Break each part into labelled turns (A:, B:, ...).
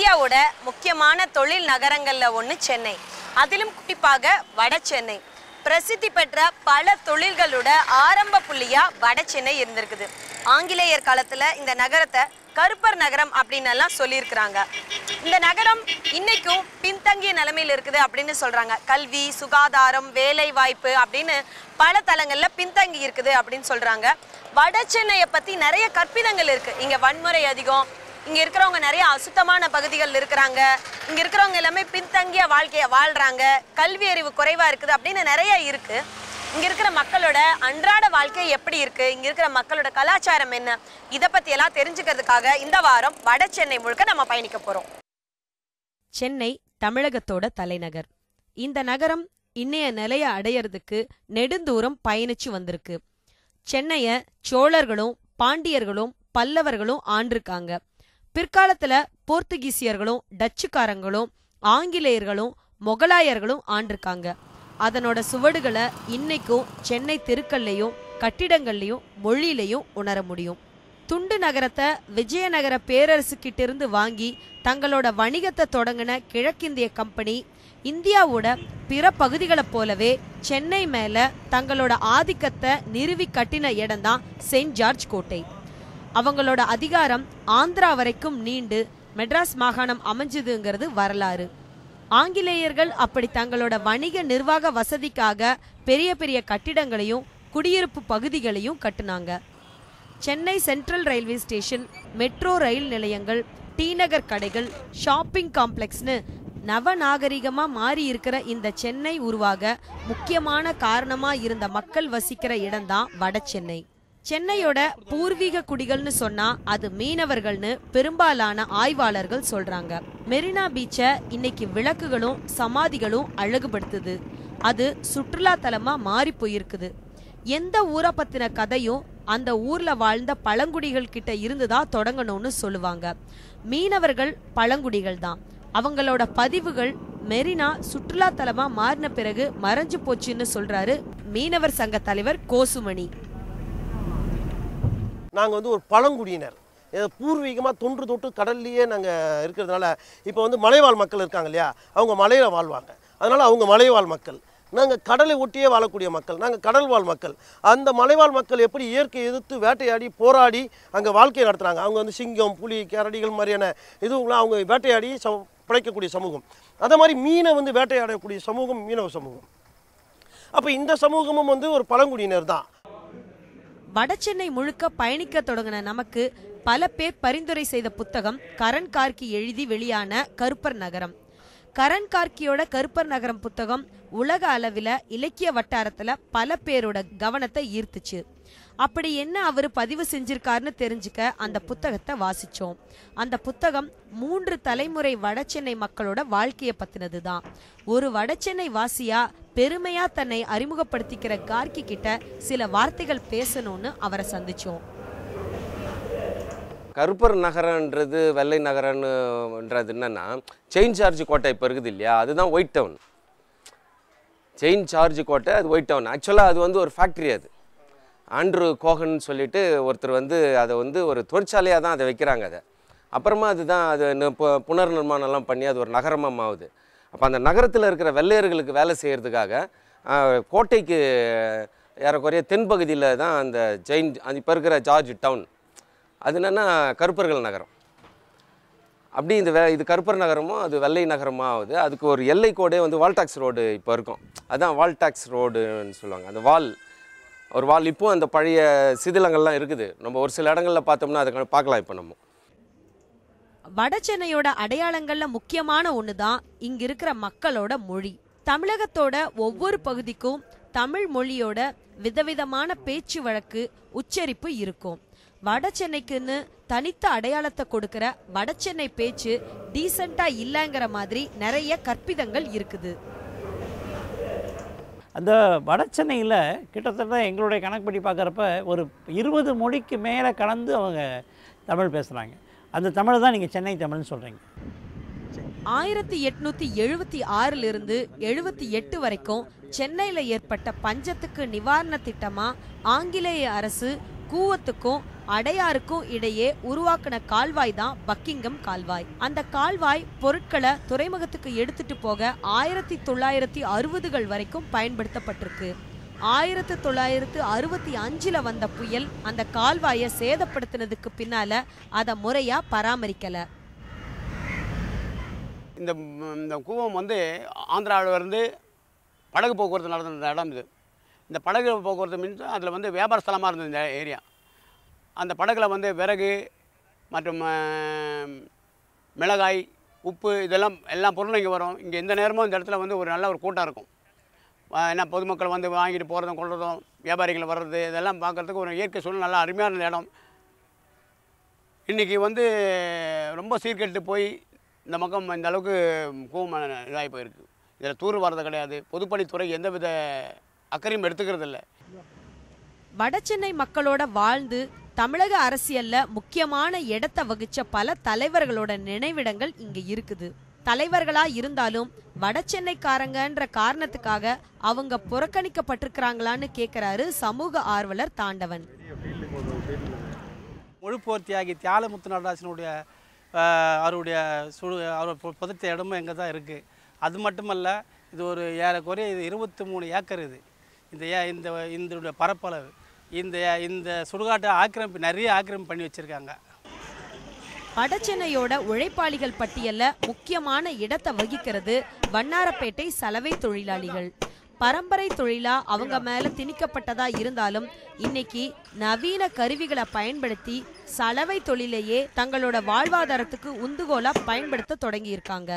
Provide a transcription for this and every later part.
A: இந்தியாவோட முக்கியமான தொழில் நகரங்கள்ல ஒன்று சென்னை அதிலும் குறிப்பாக வட சென்னை பிரசித்தி பெற்ற பல தொழில்களோட ஆரம்ப புள்ளியா வட சென்னை இருந்திருக்குது ஆங்கிலேயர் காலத்துல இந்த நகரத்தை கருப்பர் நகரம் அப்படின்னு எல்லாம் சொல்லியிருக்கிறாங்க இந்த நகரம் இன்னைக்கும் பின்தங்கிய நிலைமையில் இருக்குது அப்படின்னு சொல்றாங்க கல்வி சுகாதாரம் வேலை வாய்ப்பு அப்படின்னு பல தளங்கள்ல பின்தங்கி இருக்குது அப்படின்னு சொல்றாங்க வட சென்னையை பத்தி நிறைய கற்பிதங்கள் இருக்கு இங்க வன்முறை அதிகம் இங்க இருக்கிறவங்க நிறைய அசுத்தமான பகுதிகள் இருக்கிறாங்க இங்க இருக்கிறவங்க எல்லாமே பின்தங்கிய வாழ்க்கைய வாழ்றாங்க கல்வி அறிவு குறைவா இருக்குது அப்படின்னு நிறைய இருக்கு இங்க இருக்கிற மக்களோட அன்றாட வாழ்க்கை எப்படி இருக்கு இங்க இருக்கிற மக்களோட கலாச்சாரம் என்ன இதை பத்தி எல்லாம் தெரிஞ்சுக்கிறதுக்காக இந்த வாரம் வட சென்னை முழுக்க நம்ம பயணிக்க போறோம்
B: சென்னை தமிழகத்தோட தலைநகர் இந்த நகரம் இன்னைய நிலைய அடையறதுக்கு நெடுந்தூரம் பயணிச்சு வந்திருக்கு சென்னைய சோழர்களும் பாண்டியர்களும் பல்லவர்களும் ஆண்டிருக்காங்க பிற்காலத்துல போர்த்துகீசியர்களும் டச்சுக்காரங்களும் ஆங்கிலேயர்களும் மொகலாயர்களும் ஆண்டிருக்காங்க அதனோட சுவடுகளை இன்னைக்கும் சென்னை தெருக்கள்லையும் கட்டிடங்கள்லையும் மொழியிலையும் உணர முடியும் துண்டு நகரத்தை விஜயநகர பேரரசு கிட்ட இருந்து வாங்கி தங்களோட வணிகத்தை தொடங்கின கிழக்கிந்திய கம்பெனி இந்தியாவோட பிற பகுதிகளைப் போலவே சென்னை மேல தங்களோட ஆதிக்கத்தை நிறுவி கட்டின இடம்தான் செயின்ட் ஜார்ஜ் கோட்டை அவங்களோட அதிகாரம் ஆந்திரா வரைக்கும் நீண்டு மெட்ராஸ் மாகாணம் அமைஞ்சுதுங்கிறது வரலாறு ஆங்கிலேயர்கள் அப்படி தங்களோட வணிக நிர்வாக வசதிக்காக பெரிய பெரிய கட்டிடங்களையும் குடியிருப்பு பகுதிகளையும் கட்டுனாங்க Chennai central railway station metro rail நிலையங்கள் டி நகர் கடைகள் ஷாப்பிங் காம்ப்ளெக்ஸ்னு நவநாகரிகமா மாறி இருக்கிற இந்த சென்னை உருவாக முக்கியமான காரணமா இருந்த மக்கள் வசிக்கிற இடம்தான் வட சென்னை சென்னையோட பூர்வீக குடிகள்னு சொன்னா அது மீனவர்கள்னு பெரும்பாலான ஆய்வாளர்கள் சொல்றாங்க மெரினா பீச்சை இன்னைக்கு விளக்குகளும் சமாதிகளும் அழகுபடுத்துது அது சுற்றுலா தலமா மாறி போயிருக்குது எந்த ஊரை பத்தின கதையும் அந்த ஊர்ல வாழ்ந்த பழங்குடிகள் கிட்ட இருந்துதான் தொடங்கணும்னு சொல்லுவாங்க மீனவர்கள் பழங்குடிகள் தான் அவங்களோட பதிவுகள் மெரினா சுற்றுலா தலமா மாறின பிறகு மறைஞ்சு போச்சுன்னு சொல்றாரு மீனவர் சங்க தலைவர் கோசுமணி
C: நாங்கள் வந்து ஒரு பழங்குடியினர் இது பூர்வீகமாக தொன்று தொட்டு கடல்லையே நாங்கள் இருக்கிறதுனால இப்போ வந்து மலைவாழ் மக்கள் இருக்காங்க இல்லையா அவங்க மலையில் வாழ்வாங்க அதனால் அவங்க மலைவாழ் மக்கள் நாங்கள் கடலை ஒட்டியே வாழக்கூடிய மக்கள் நாங்கள் கடல் வாழ் மக்கள் அந்த மலைவாழ் மக்கள் எப்படி இயற்கை எதிர்த்து வேட்டையாடி போராடி அங்கே வாழ்க்கையை நடத்துகிறாங்க அவங்க வந்து சிங்கம் புலி கரடிகள் மாதிரியான இதுவங்களாம் அவங்க வேட்டையாடி ச பிழைக்கக்கூடிய சமூகம் அதே மாதிரி மீனை வந்து வேட்டையாடக்கூடிய சமூகம் மீனவ சமூகம் அப்போ இந்த சமூகமும் வந்து ஒரு பழங்குடியினர் தான்
B: வடசென்னை முழுக்க பயணிக்க தொடங்கின நமக்கு பல பேர் பரிந்துரை செய்த புத்தகம் கரண் கார்கி எழுதி வெளியான கருப்பர் நகரம் கரண் கார்கியோட கருப்பர் நகரம் புத்தகம் உலக அளவில் இலக்கிய வட்டாரத்துல பல பேரோட கவனத்தை ஈர்த்துச்சு அப்படி என்ன அவர் பதிவு செஞ்சிருக்காருன்னு தெரிஞ்சுக்க அந்த புத்தகத்தை வாசிச்சோம் அந்த புத்தகம் மூன்று தலைமுறை வடசென்னை மக்களோட வாழ்க்கையை பத்தினது தான் ஒரு வடசென்னை வாசியா பெருமையா தன்னை அறிமுகப்படுத்திக்கிற கார்கி கிட்ட சில வார்த்தைகள் பேசணும்னு அவரை சந்திச்சோம்
D: கருப்பர் நகரன்றது வெள்ளை நகரன்னுன்றது என்னன்னா செயின் சார்ஜ் கோட்டை இப்போ இருக்குது இல்லையா அதுதான் ஒயிட் டவுன் செயின் சார்ஜ் கோட்டை அது ஒயிட் டவுன் ஆக்சுவலாக அது வந்து ஒரு ஃபேக்ட்ரி அது ஆண்ட்ரூ கோகன் சொல்லிட்டு ஒருத்தர் வந்து அதை வந்து ஒரு தொழிற்சாலையாக தான் அதை வைக்கிறாங்க அதை அப்புறமா அதுதான் அது நு- பு- புனர் நிர்மாணம்லாம் பண்ணி அது ஒரு நகரமாக மாவுது அப்போ அந்த நகரத்தில் இருக்கிற வெள்ளையர்களுக்கு வேலை செய்கிறதுக்காக ஆஹ், கோட்டைக்கு ஏறக்குறைய தென்பகுதியில் தான் அந்த ஜெயின் அது இப்போ இருக்கிற ஜார்ஜ் டவுன் அது என்னென்னா கருப்பர்கள் நகரம் அப்படி இந்த வே இது கருப்பர் நகரமும் அது வெள்ளை நகரமாக ஆகுது அதுக்கு ஒரு எல்லை கோடே வந்து வால்டாக்ஸ் ரோடு இப்போ இருக்கும் அதான் வால்டாக்ஸ் ரோடுன்னு சொல்லுவாங்க அந்த வால் ஒரு வால் இப்போ அந்த பழைய சிதிலங்கள்லாம் இருக்குது நம்ம ஒரு சில இடங்களில் பார்த்தோம்னா அதை பார்க்கலாம் இப்போ நம்ம
B: வடசென்னையோட அடையாளங்கள்ல முக்கியமான ஒண்ணுதான் இங்க இருக்கிற மக்களோட மொழி தமிழகத்தோட ஒவ்வொரு பகுதிக்கும் தமிழ் மொழியோட விதவிதமான பேச்சு வழக்கு உச்சரிப்பு இருக்கும் வடசென்னைக்குன்னு தனித்த அடையாளத்தை கொடுக்கிற வடசென்னை பேச்சு டீசெண்டா இல்லைங்கிற மாதிரி நிறைய கற்பிதங்கள் இருக்குது
E: அந்த வட சென்னையில் கிட்டத்தட்ட எங்களுடைய கணக்குப்படி பார்க்குறப்ப ஒரு இருபது மொழிக்கு மேலே கலந்து அவங்க தமிழ் பேசுகிறாங்க அந்த தமிழ் தான் நீங்கள் சென்னை தமிழ்னு சொல்கிறீங்க
B: ஆயிரத்தி எட்நூத்தி எழுபத்தி ஆறுல இருந்து எழுபத்தி எட்டு வரைக்கும் சென்னையில ஏற்பட்ட பஞ்சத்துக்கு நிவாரண திட்டமா ஆங்கிலேய அரசு கூவத்துக்கும் அடையாருக்கும் இடையே உருவாக்கின கால்வாய் தான் பக்கிங்கம் கால்வாய் அந்த கால்வாய் பொருட்களை துறைமுகத்துக்கு எடுத்துட்டு போக ஆயிரத்தி தொள்ளாயிரத்தி அறுபதுகள் வரைக்கும் பயன்படுத்தப்பட்டிருக்கு ஆயிரத்தி தொள்ளாயிரத்து அறுபத்தி அஞ்சுல வந்த புயல் அந்த கால்வாயை சேதப்படுத்தினதுக்கு பின்னால அதை முறையா பராமரிக்கல
F: இந்த ம், இந்த கூவம் வந்து ஆந்திராவில் இருந்து படகு போக்குவரத்து நடந்த இடம் இது இந்த படகு போக்குவரத்து மீன்ஸ் அதில் வந்து வியாபார ஸ்தலமாக இருந்தது இந்த ஏரியா அந்த படகுல வந்து விறகு மற்றும் ஆம், மிளகாய் உப்பு இதெல்லாம் எல்லா பொருளும் இங்கே வரும் இங்கே எந்த நேரமும் இந்த இடத்துல வந்து ஒரு நல்ல ஒரு கூட்டம் இருக்கும் ஆ, என்ன பொதுமக்கள் வந்து வாங்கிட்டு போகிறதும் கொள்றதும் வியாபாரிகள் வர்றது இதெல்லாம் பார்க்குறதுக்கு ஒரு இயற்கை சூழ்நிலை நல்லா அருமையான இருந்த இடம் இன்றைக்கி வந்து ரொம்ப சீர்கெட்டு போய் இந்த பக்கம் இந்த அளவுக்கு கூவம் இதாகி போயிருக்கு இதில் தூர் வர்றது கிடையாது பொதுப்பணித்துறை எந்தவித அக்கறையும் எடுத்துக்கிறது இல்லை
B: வடசென்னை மக்களோட வாழ்ந்து தமிழக அரசியல்ல முக்கியமான இடத்தை வகிச்ச பல தலைவர்களோட நினைவிடங்கள் இங்க இருக்குது தலைவர்களா இருந்தாலும் வடசென்னைக்காரங்கன்ற காரணத்துக்காக அவங்க புறக்கணிக்கப்பட்டிருக்கிறாங்களான்னு கேக்குறாரு சமூக ஆர்வலர் தாண்டவன்
G: முழுப்பூர்த்தியாகி தியாலமுத்து நடராசனுடைய ஆஹ், அவருடைய சுடு அவர் பொ- புதைத்த இடமும் எங்கே தான் இருக்குது அது மட்டுமல்ல இது ஒரு ஏறக்குறைய இது இருபத்தி மூணு ஏக்கர் இது இந்த ஏ இந்த இந்த பரப்பளவு இந்த இந்த சுடுகாட்டை ஆக்கிரமிப்பு நிறைய ஆக்கிரமிப்பு பண்ணி வச்சுருக்காங்க
B: வடசென்னையோட உழைப்பாளிகள் பட்டியல்ல முக்கியமான இடத்தை வகிக்கிறது வண்ணாரப்பேட்டை சலவை தொழிலாளிகள் பரம்பரை தொழிலா அவங்க மேல திணிக்கப்பட்டதா இருந்தாலும் இன்னைக்கு நவீன கருவிகளை பயன்படுத்தி சலவை தொழிலையே தங்களோட வாழ்வாதாரத்துக்கு உந்துகோலா பயன்படுத்த தொடங்கி இருக்காங்க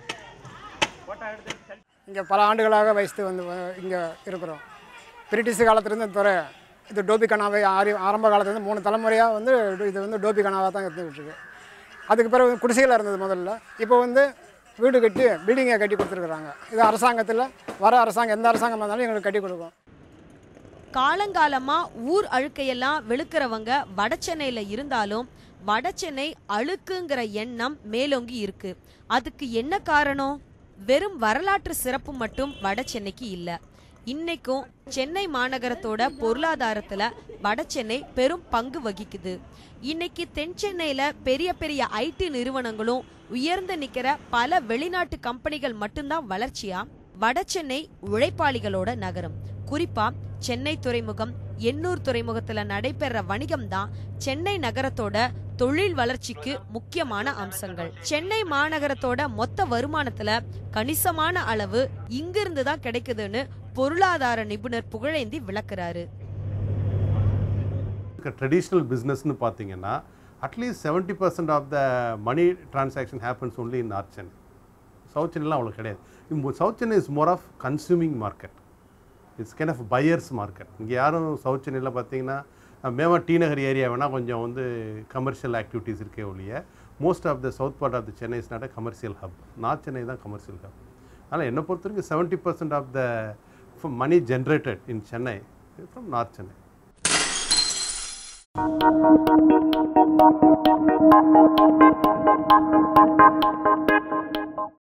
H: இங்கே பல ஆண்டுகளாக வசித்து வந்து இங்கே இருக்கிறோம் பிரிட்டிஷ் காலத்துலேருந்து இந்த துறை இது டோபி கனாவை ஆரி ஆரம்ப காலத்துலேருந்து மூணு தலைமுறையாக வந்து இது வந்து டோபி கனாவாக தான் இருந்துகிட்டு இருக்கு அதுக்கு பிறகு வந்து குடிசைகள் இருந்தது முதல்ல இப்போ வந்து வீடு கட்டி பில்டிங்கை கட்டி கொடுத்துருக்குறாங்க இது அரசாங்கத்தில் வர அரசாங்கம் எந்த அரசாங்கம் இருந்தாலும் எங்களுக்கு கட்டி கொடுக்கும்
B: காலங்காலமா ஊர் அழுக்கையெல்லாம் வெளுக்கிறவங்க வடசென்னையில இருந்தாலும் வடசென்னை அழுக்குங்கிற எண்ணம் மேலோங்கி இருக்கு அதுக்கு என்ன காரணம் வெறும் வரலாற்று சிறப்பு மட்டும் வடசென்னைக்கு இல்ல இன்னைக்கும் சென்னை மாநகரத்தோட பொருளாதாரத்துல வடசென்னை பெரும் பங்கு வகிக்குது இன்னைக்கு தென் சென்னையில பெரிய பெரிய ஐடி நிறுவனங்களும் உயர்ந்து நிக்கிற பல வெளிநாட்டு கம்பெனிகள் மட்டும்தான் வளர்ச்சியா வடசென்னை உழைப்பாளிகளோட நகரம் குறிப்பா சென்னை துறைமுகம் எண்ணூர் துறைமுகத்துல நடைபெற வணிகம் தான் சென்னை நகரத்தோட தொழில் வளர்ச்சிக்கு முக்கியமான அம்சங்கள் சென்னை மாநகரத்தோட மொத்த வருமானத்துல கணிசமான அளவு இங்கிருந்து தான் கிடைக்குதுன்னு பொருளாதார நிபுணர் புகழேந்தி விளக்குறாரு
I: ட்ரெடிஷ்னல் பிஸ்னஸ்னு பார்த்தீங்கன்னா at least seventy percent of the money transaction happens only in north Chennai south சென்னைலாம் அவ்வளோ கிடையாது இப்போ south Chennai is more of consuming market it's kind of buyers market இங்கே யாரும் சவுத் சென்னையில் பார்த்தீங்கன்னா மேமா டி நகர் ஏரியா வேணால் கொஞ்சம் வந்து கமர்ஷியல் ஆக்டிவிட்டீஸ் இருக்கே ஒழிய most of the south part of the Chennai is not a commercial hub north Chennai தான் கமர்ஷியல் ஹப் அதனால் என்னை பொறுத்த வரைக்கும் seventy percent of the money generated in Chennai from north Chennai
J: Thank you.